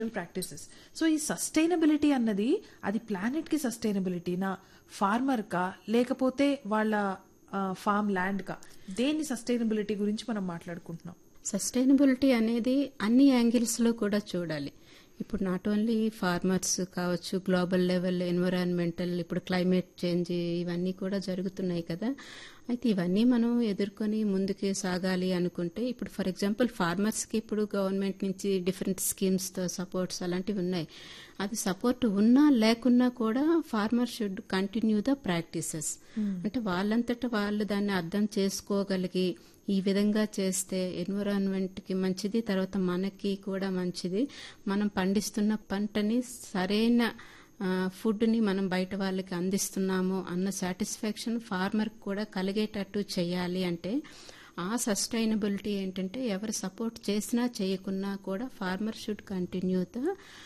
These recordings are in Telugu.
ప్రాక్టీసెస్ సో ఈ సస్టైనబిలిటీ అన్నది అది ప్లానెట్ కి సస్టైనబిలిటీనా ఫార్మర్ కా లేకపోతే వాళ్ళ ఫార్మ్ ల్యాండ్ కా దేని సస్టైనబిలిటీ గురించి మనం మాట్లాడుకుంటున్నాం సస్టైనబిలిటీ అనేది అన్ని యాంగిల్స్లో కూడా చూడాలి ఇప్పుడు నాట్ ఓన్లీ ఫార్మర్స్ కావచ్చు గ్లోబల్ లెవెల్ ఎన్విరాన్మెంటల్ ఇప్పుడు క్లైమేట్ చేంజ్ ఇవన్నీ కూడా జరుగుతున్నాయి కదా అయితే ఇవన్నీ మనం ఎదుర్కొని ముందుకు సాగాలి అనుకుంటే ఇప్పుడు ఫర్ ఎగ్జాంపుల్ ఫార్మర్స్కి ఇప్పుడు గవర్నమెంట్ నుంచి డిఫరెంట్ స్కీమ్స్తో సపోర్ట్స్ అలాంటివి ఉన్నాయి అది సపోర్ట్ ఉన్నా లేకున్నా కూడా farmer should continue the practices అంటే వాళ్ళంతటా వాళ్ళు దాన్ని అర్థం చేసుకోగలిగి ఈ విధంగా చేస్తే ఎన్విరాన్మెంట్కి మంచిది తర్వాత మనకి కూడా మంచిది మనం పండిస్తున్న పంటని సరైన ఫుడ్ని మనం బయట వాళ్ళకి అందిస్తున్నాము అన్న సాటిస్ఫాక్షన్ ఫార్మర్కి కూడా కలిగేటట్టు చేయాలి అంటే ఆ సస్టైనబిలిటీ ఏంటంటే ఎవరు సపోర్ట్ చేసినా చేయకున్నా కూడా farmer should continue the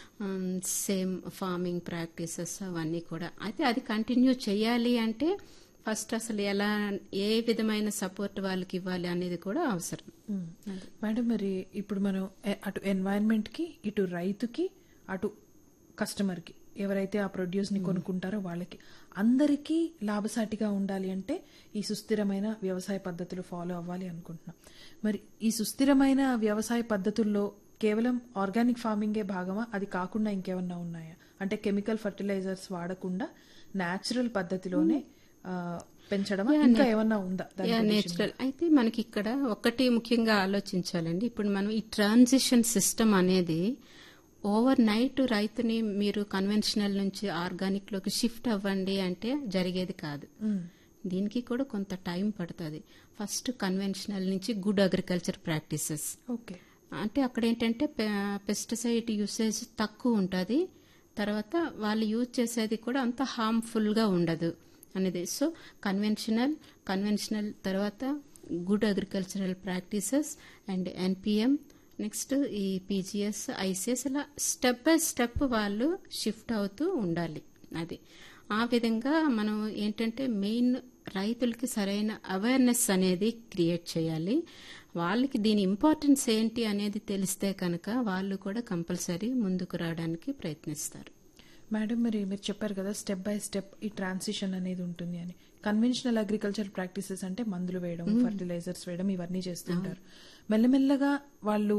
same farming practices అవన్నీ కూడా అయితే అది కంటిన్యూ చేయాలి అంటే ఫస్ట్ అసలు ఎలా ఏ విధమైన సపోర్ట్ వాళ్ళకి ఇవ్వాలి అనేది కూడా అవసరం మేడం మరి ఇప్పుడు మనం ఎ- అటు ఎన్వైరన్మెంట్ కి ఇటు రైతుకి అటు కస్టమర్ కి ఎవరైతే ఆ ప్రొడ్యూస్ ని కొనుక్కుంటారో వాళ్ళకి అందరికీ లాభసాటిగా ఉండాలి అంటే ఈ సుస్థిరమైన వ్యవసాయ పద్ధతులు ఫాలో అవ్వాలి అనుకుంటున్నాం మరి ఈ సుస్థిరమైన వ్యవసాయ పద్ధతుల్లో కేవలం ఆర్గానిక్ ఫార్మింగే భాగమా అది కాకుండా ఇంకేమన్నా ఉన్నాయా అంటే కెమికల్ ఫర్టిలైజర్స్ వాడకుండా న్యాచురల్ పద్ధతిలోనే ఆ, పెంచడమా ఇంకా ఏమన్నా ఉందా దాని గురించి? నేచురల్ అయితే మనకి ఇక్కడ ఒకటి ముఖ్యంగా ఆలోచించాలండి ఇప్పుడు మనం ఈ ట్రాన్సిషన్ సిస్టమ్ అనేది ఓవర్ నైట్ రైతుని మీరు కన్వెన్షనల్ నుంచి ఆర్గానిక్ లోకి షిఫ్ట్ అవ్వండి అంటే జరిగేది కాదు మ్మ్. దీనికి కూడా కొంత టైం పడుతుంది ఫస్ట్ కన్వెన్షనల్ నుంచి గుడ్ అగ్రికల్చర్ ప్రాక్టీసెస్ ఓకే అంటే అక్కడ ఏంటంటే పెస్టిసైడ్ యూసేజ్ తక్కువ ఉంటుంది తర్వాత వాళ్ళు యూజ్ చేసేది కూడా అంత హార్మ్ఫుల్గా ఉండదు అనేది సో కన్వెన్షనల్ కన్వెన్షనల్ తర్వాత good agricultural practices and NPM next ఈ పీజీఎస్ ఐసిఎస్ ఇలా స్టెప్ బై స్టెప్ వాళ్ళు షిఫ్ట్ అవుతూ ఉండాలి అది ఆ విధంగా మనం ఏంటంటే మెయిన్ రైతులకి సరైన అవేర్నెస్ అనేది క్రియేట్ చేయాలి వాళ్ళకి దీని ఇంపార్టెన్స్ ఏంటి అనేది తెలిస్తే కనుక వాళ్ళు కూడా కంపల్సరీ ముందుకు రావడానికి ప్రయత్నిస్తారు మేడం మరి మీరు చెప్పారు కదా స్టెప్ బై స్టెప్ ఈ ట్రాన్సిషన్ అనేది ఉంటుంది అని కన్వెన్షనల్ అగ్రికల్చర్ ప్రాక్టీసెస్ అంటే మందులు వేయడం ఫర్టిలైజర్స్ వేయడం ఇవన్నీ చేస్తుంటారు మెల్లమెల్లగా వాళ్ళు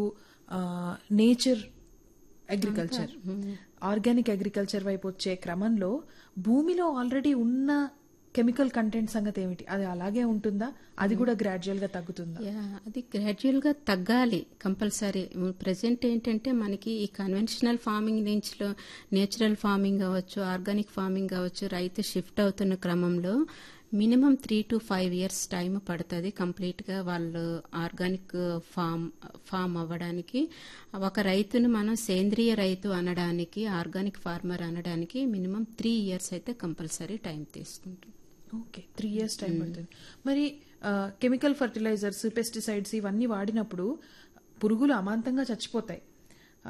నేచర్ అగ్రికల్చర్ ఆర్గానిక్ అగ్రికల్చర్ వైపు వచ్చే క్రమంలో భూమిలో ఆల్రెడీ ఉన్న కెమికల్ కంటెంట్ సంగతి ఏమిటి అది అలాగే ఉంటుందా అది కూడా గ్రాడ్యువల్ గా తగ్గుతుందా యా, అది గ్రాడ్యువల్ గా తగ్గాలి కంపల్సరీ ప్రజెంట్ ఏంటంటే మనకి ఈ కన్వెన్షనల్ ఫార్మింగ్ నుంచి నేచురల్ ఫార్మింగ్ అవ్వచ్చు ఆర్గానిక్ ఫార్మింగ్ అవ్వచ్చు రైతు షిఫ్ట్ అవుతున్న క్రమంలో minimum three to five years time పడుతుంది కంప్లీట్ గా వాళ్ళు ఆర్గానిక్ ఫామ్ ఫామ్ అవ్వడానికి ఒక రైతును మనం సేంద్రియ రైతు అనడానికి ఆర్గానిక్ ఫార్మర్ అనడానికి మినిమం త్రీ ఇయర్స్ అయితే కంపల్సరీ టైం తీసుకుంటుంది ఓకే త్రీ ఇయర్స్ టైం పడుతుంది మరి కెమికల్ ఫర్టిలైజర్స్ పెస్టిసైడ్స్ ఇవన్నీ వాడినప్పుడు పురుగులు అమాంతంగా చచ్చిపోతాయి ఆ,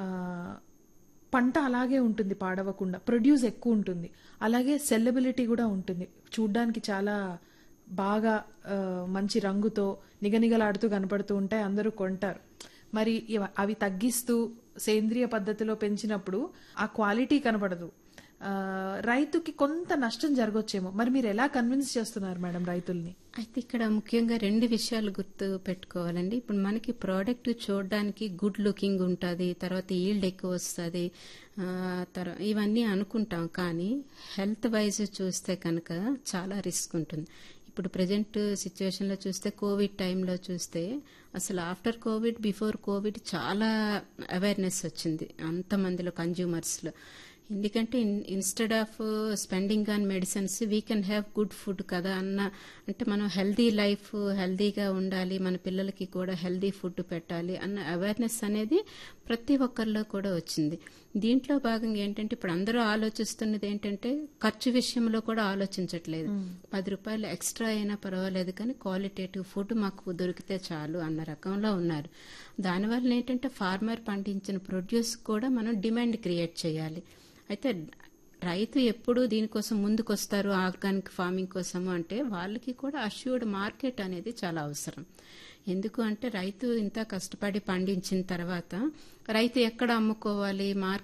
పంట అలాగే ఉంటుంది పాడవకుండా ప్రొడ్యూస్ ఎక్కువ ఉంటుంది అలాగే సెల్లబిలిటీ కూడా ఉంటుంది చూడ్డానికి చాలా బాగా ఆ, మంచి రంగుతో నిగనిగలాడుతూ కనపడుతూ ఉంటాయి అందరూ కొంటారు మరి ఇవ- అవి తగ్గిస్తూ సేంద్రియ పద్ధతిలో పెంచినప్పుడు ఆ క్వాలిటీ కనపడదు ఆ, రైతుకి కొంత నష్టం జరగొచ్చేమో మరి మీరు ఎలా కన్విన్స్ చేస్తున్నారు మేడం రైతుల్ని అయితే ఇక్కడ ముఖ్యంగా రెండు విషయాలు గుర్తు పెట్టుకోవాలండి ఇప్పుడు మనకి ప్రోడక్ట్ చూడడానికి గుడ్ లుకింగ్ ఉంటుంది తర్వాత ఈల్డ్ ఎక్కువ వస్తుంది తర్వాత ఇవన్నీ అనుకుంటాం కానీ హెల్త్ వైజ్ చూస్తే కనుక చాలా రిస్క్ ఉంటుంది ఇప్పుడు ప్రజెంట్ సిచ్యువేషన్లో చూస్తే కోవిడ్ టైంలో చూస్తే అసలు ఆఫ్టర్ కోవిడ్ బిఫోర్ కోవిడ్ చాలా అవేర్నెస్ వచ్చింది అంతమందిలో కన్జ్యూమర్స్లో ఎందుకంటే instead of spending on medicines we can have good food కదా అన్న అంటే మనం హెల్దీ లైఫ్ హెల్దీగా ఉండాలి మన పిల్లలకి కూడా హెల్దీ ఫుడ్ పెట్టాలి అన్న అవేర్నెస్ అనేది ప్రతి ఒక్కరిలో కూడా వచ్చింది దీంట్లో భాగంగా ఏంటంటే ఇప్పుడు అందరూ ఆలోచిస్తున్నది ఏంటంటే ఖర్చు విషయంలో కూడా ఆలోచించట్లేదు పది రూపాయలు ఎక్స్ట్రా అయినా పర్వాలేదు కానీ క్వాలిటేటివ్ ఫుడ్ మాకు దొరికితే చాలు అన్న రకంలో ఉన్నారు దానివల్ల ఏంటంటే ఫార్మర్ పండించిన ప్రొడ్యూస్ కూడా మనం డిమాండ్ క్రియేట్ చేయాలి అయితే రైతు ఎప్పుడు దీనికోసం ముందుకొస్తారు ఆర్గానిక్ ఫార్మింగ్ కోసము అంటే వాళ్ళకి కూడా అష్యూర్డ్ మార్కెట్ అనేది చాలా అవసరం ఎందుకు అంటే రైతు ఇంత కష్టపడి పండించిన తర్వాత రైతు ఎక్కడ అమ్ముకోవాలి మార్కెట్